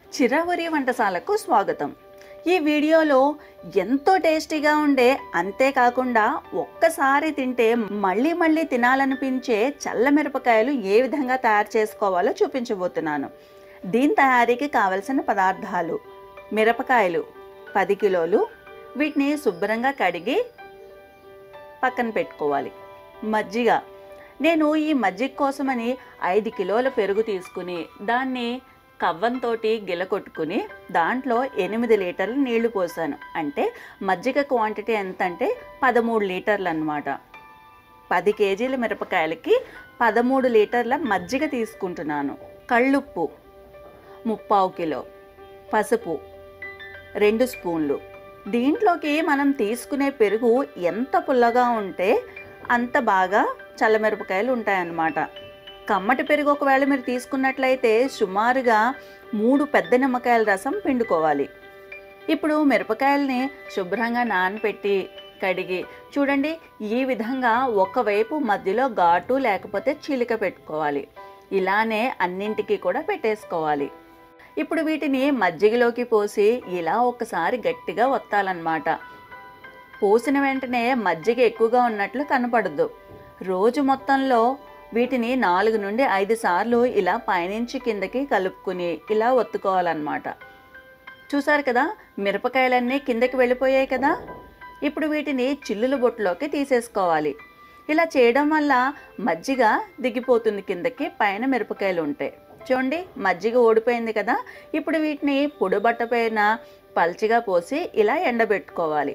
చిరవరి వంటశాలకు స్వాగతం ఈ వీడియోలో ఎంతో టేస్టీగా ఉండే అంతేకాకుండా ఒక్కసారి తింటే మళ్ళీ మళ్ళీ తినాలనిపించే చల్ల మిరపకాయలు ఏ విధంగా తయారు చేసుకోవాలో చూపించబోతున్నాను దీని తయారీకి కావలసిన పదార్థాలు మిరపకాయలు పది కిలోలు వీటిని శుభ్రంగా కడిగి పక్కన పెట్టుకోవాలి మజ్జిగ నేను ఈ మజ్జిగ కోసమని ఐదు కిలోల పెరుగు తీసుకుని దాన్ని కవ్వంతో గిల కొట్టుకుని దాంట్లో ఎనిమిది లీటర్లు నీళ్లు పోసాను అంటే మజ్జిగ క్వాంటిటీ ఎంత అంటే పదమూడు లీటర్లు అనమాట పది కేజీల మిరపకాయలకి పదమూడు లీటర్ల మజ్జిగ తీసుకుంటున్నాను కళ్ళుప్పు ముప్పావు కిలో పసుపు రెండు స్పూన్లు దీంట్లోకి మనం తీసుకునే పెరుగు ఎంత పుల్లగా ఉంటే అంత బాగా చల్లమిరపకాయలు ఉంటాయన్నమాట కమ్మటి పెరుగు ఒకవేళ మీరు తీసుకున్నట్లయితే సుమారుగా మూడు పెద్ద నిమ్మకాయల రసం పిండుకోవాలి ఇప్పుడు మిరపకాయల్ని శుభ్రంగా నానబెట్టి కడిగి చూడండి ఈ విధంగా ఒకవైపు మధ్యలో ఘాటు లేకపోతే చీలిక పెట్టుకోవాలి ఇలానే అన్నింటికి కూడా పెట్టేసుకోవాలి ఇప్పుడు వీటిని మజ్జిగలోకి పోసి ఇలా ఒకసారి గట్టిగా ఒత్తాలన్నమాట పోసిన వెంటనే మజ్జిగ ఎక్కువగా ఉన్నట్లు కనపడదు రోజు మొత్తంలో వీటిని నాలుగు నుండి ఐదు సార్లు ఇలా పైనుంచి కిందకి కలుపుకుని ఇలా ఒత్తుకోవాలన్నమాట చూసారు కదా మిరపకాయలన్నీ కిందకి వెళ్ళిపోయాయి కదా ఇప్పుడు వీటిని చిల్లుల బొట్టులోకి తీసేసుకోవాలి ఇలా చేయడం వల్ల మజ్జిగ దిగిపోతుంది కిందకి పైన మిరపకాయలు ఉంటాయి చూడండి మజ్జిగ ఓడిపోయింది కదా ఇప్పుడు వీటిని పొడిబట్ట పైన పల్చిగా పోసి ఇలా ఎండబెట్టుకోవాలి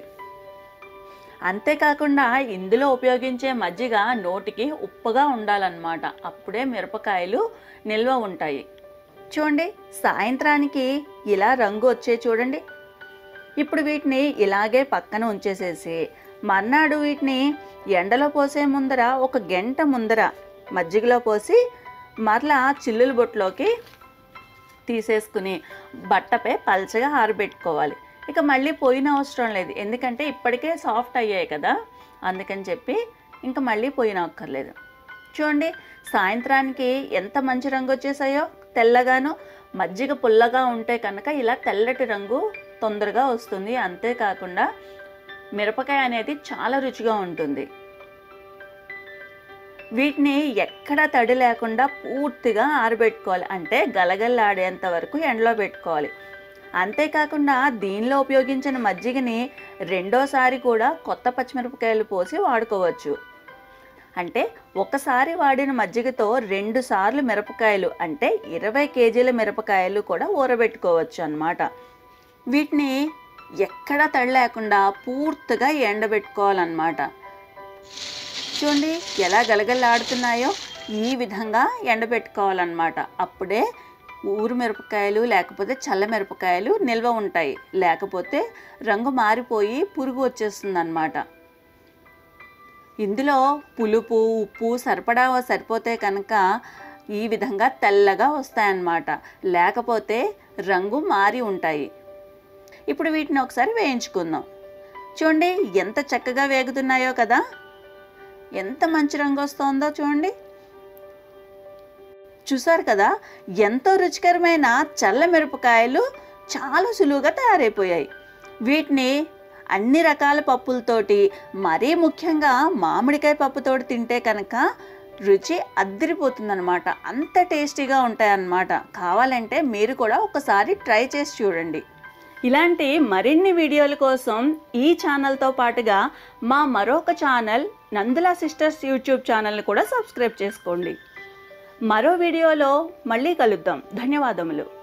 అంతేకాకుండా ఇందులో ఉపయోగించే మజ్జిగ నోటికి ఉప్పగా ఉండాలన్నమాట అప్పుడే మిరపకాయలు నిల్వ ఉంటాయి చూడండి సాయంత్రానికి ఇలా రంగు వచ్చే చూడండి ఇప్పుడు వీటిని ఇలాగే పక్కన ఉంచేసేసి మర్నాడు వీటిని ఎండలో పోసే ముందర ఒక గంట ముందర మజ్జిగలో పోసి మరలా చిల్లుల బొట్టులోకి తీసేసుకుని బట్టపై పల్చగా ఆరబెట్టుకోవాలి ఇక మళ్ళీ పోయిన అవసరం లేదు ఎందుకంటే ఇప్పటికే సాఫ్ట్ అయ్యాయి కదా అందుకని చెప్పి ఇంకా మళ్ళీ పోయిన అక్కర్లేదు చూడండి సాయంత్రానికి ఎంత మంచి రంగు వచ్చేసాయో తెల్లగాను మజ్జిగ పుల్లగా ఉంటే కనుక ఇలా తెల్లటి రంగు తొందరగా వస్తుంది అంతేకాకుండా మిరపకాయ అనేది చాలా రుచిగా ఉంటుంది వీటిని ఎక్కడ తడి లేకుండా పూర్తిగా ఆరబెట్టుకోవాలి అంటే గలగల్లాడేంత వరకు ఎండలో పెట్టుకోవాలి అంతేకాకుండా దీనిలో ఉపయోగించిన మజ్జిగని రెండోసారి కూడా కొత్త పచ్చిమిరపకాయలు పోసి వాడుకోవచ్చు అంటే ఒకసారి వాడిన మజ్జిగతో రెండు సార్లు మిరపకాయలు అంటే ఇరవై కేజీల మిరపకాయలు కూడా ఊరబెట్టుకోవచ్చు అన్నమాట వీటిని ఎక్కడ తడి లేకుండా పూర్తిగా ఎండబెట్టుకోవాలన్నమాట చూడండి ఎలా గలగలాడుతున్నాయో ఈ విధంగా ఎండబెట్టుకోవాలన్నమాట అప్పుడే ఊరు మిరపకాయలు లేకపోతే చల్ల మిరపకాయలు నిల్వ ఉంటాయి లేకపోతే రంగు మారిపోయి పురుగు వచ్చేస్తుంది అన్నమాట ఇందులో పులుపు ఉప్పు సరిపడా సరిపోతే కనుక ఈ విధంగా తెల్లగా వస్తాయన్నమాట లేకపోతే రంగు మారి ఉంటాయి ఇప్పుడు వీటిని ఒకసారి వేయించుకుందాం చూడండి ఎంత చక్కగా వేగుతున్నాయో కదా ఎంత మంచి రంగు వస్తుందో చూడండి చూసారు కదా ఎంతో రుచికరమైన చల్ల మిరపకాయలు చాలా సులువుగా తయారైపోయాయి వీటిని అన్ని రకాల పప్పులతోటి మరీ ముఖ్యంగా మామిడికాయ పప్పుతోటి తింటే కనుక రుచి అద్దరిపోతుందన్నమాట అంత టేస్టీగా ఉంటాయన్నమాట కావాలంటే మీరు కూడా ఒకసారి ట్రై చేసి చూడండి ఇలాంటి మరిన్ని వీడియోల కోసం ఈ ఛానల్తో పాటుగా మా మరొక ఛానల్ నందుల సిస్టర్స్ యూట్యూబ్ ఛానల్ని కూడా సబ్స్క్రైబ్ చేసుకోండి మరో వీడియోలో మళ్ళీ కలుద్దాం ధన్యవాదములు